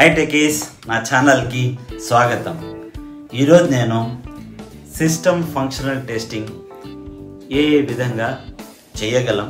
high techies నా ఛానల్కి స్వాగతం ఈరోజు నేను సిస్టమ్ ఫంక్షనల్ టెస్టింగ్ ఏ ఏ విధంగా చేయగలం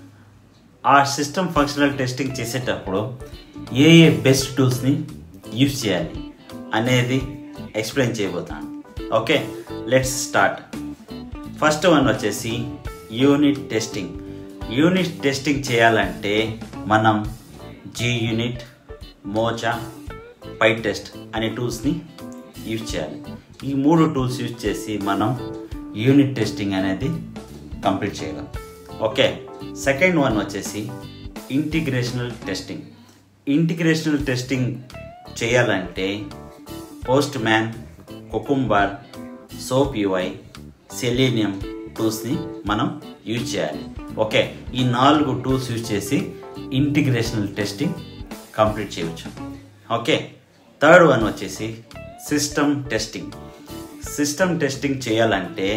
ఆ సిస్టమ్ ఫంక్షనల్ టెస్టింగ్ చేసేటప్పుడు ఏ ఏ బెస్ట్ టూల్స్ని యూజ్ చేయాలి అనేది ఎక్స్ప్లెయిన్ చేయబోతాను okay let's start first one వచ్చేసి యూనిట్ టెస్టింగ్ యూనిట్ టెస్టింగ్ చేయాలంటే మనం JUnit Mocha PyTest అనే టూల్స్ని యూజ్ చేయాలి ఈ మూడు టూల్స్ యూజ్ చేసి మనం యూనిట్ టెస్టింగ్ అనేది కంప్లీట్ చేయగలం ఓకే సెకండ్ వన్ వచ్చేసి ఇంటిగ్రేషనల్ టెస్టింగ్ ఇంటిగ్రేషనల్ టెస్టింగ్ చేయాలంటే Postman Cucumber SoapUI Selenium టూల్స్ని మనం యూజ్ చేయాలి ఓకే ఈ నాలుగు టూల్స్ యూజ్ చేసి ఇంటిగ్రేషనల్ టెస్టింగ్ కంప్లీట్ చేయవచ్చు ఓకే థర్డ్ వన్ వచ్చేసి సిస్టమ్ టెస్టింగ్ సిస్టమ్ టెస్టింగ్ చేయాలంటే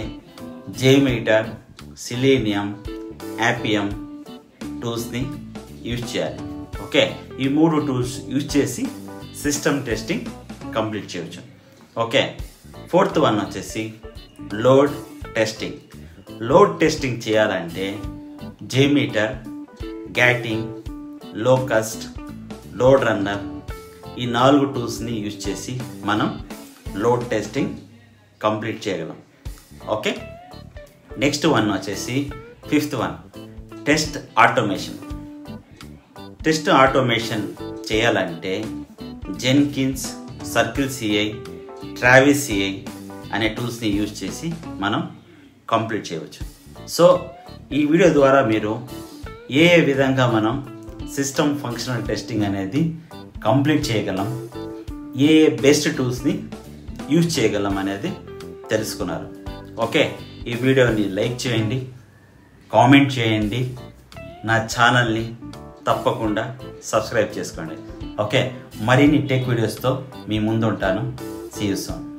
జేమీటర్ సిలీనియం యాపియం టూల్స్ని యూజ్ చేయాలి ఓకే ఈ మూడు టూల్స్ యూజ్ చేసి సిస్టమ్ టెస్టింగ్ కంప్లీట్ చేయవచ్చు ఓకే ఫోర్త్ వన్ వచ్చేసి లోడ్ టెస్టింగ్ లోడ్ టెస్టింగ్ చేయాలంటే JMeter Gatling Locust LoadRunner ఈ నాలుగు టూల్స్ని యూజ్ చేసి మనం లోడ్ టెస్టింగ్ కంప్లీట్ చేయగలం ఓకే నెక్స్ట్ వన్ వచ్చేసి fifth one test automation test automation చేయాలంటే Jenkins Circle CI Travis CI అనే టూల్స్ని యూజ్ చేసి మనం కంప్లీట్ చేయవచ్చు సో ఈ వీడియో ద్వారా మీరు ఏ ఏ విధంగా మనం సిస్టమ్ ఫంక్షనల్ టెస్టింగ్ అనేది కంప్లీట్ చేయగలం ఏ ఏ బెస్ట్ టూల్స్ని యూజ్ చేయగలం అనేది తెలుసుకున్నారు ఓకే ఈ వీడియోని లైక్ చేయండి కామెంట్ చేయండి నా ఛానల్ని తప్పకుండా సబ్స్క్రైబ్ చేసుకోండి ఓకే మరిన్ని టెక్ వీడియోస్తో మీ ముందు ఉంటాను సీ యూ సోన్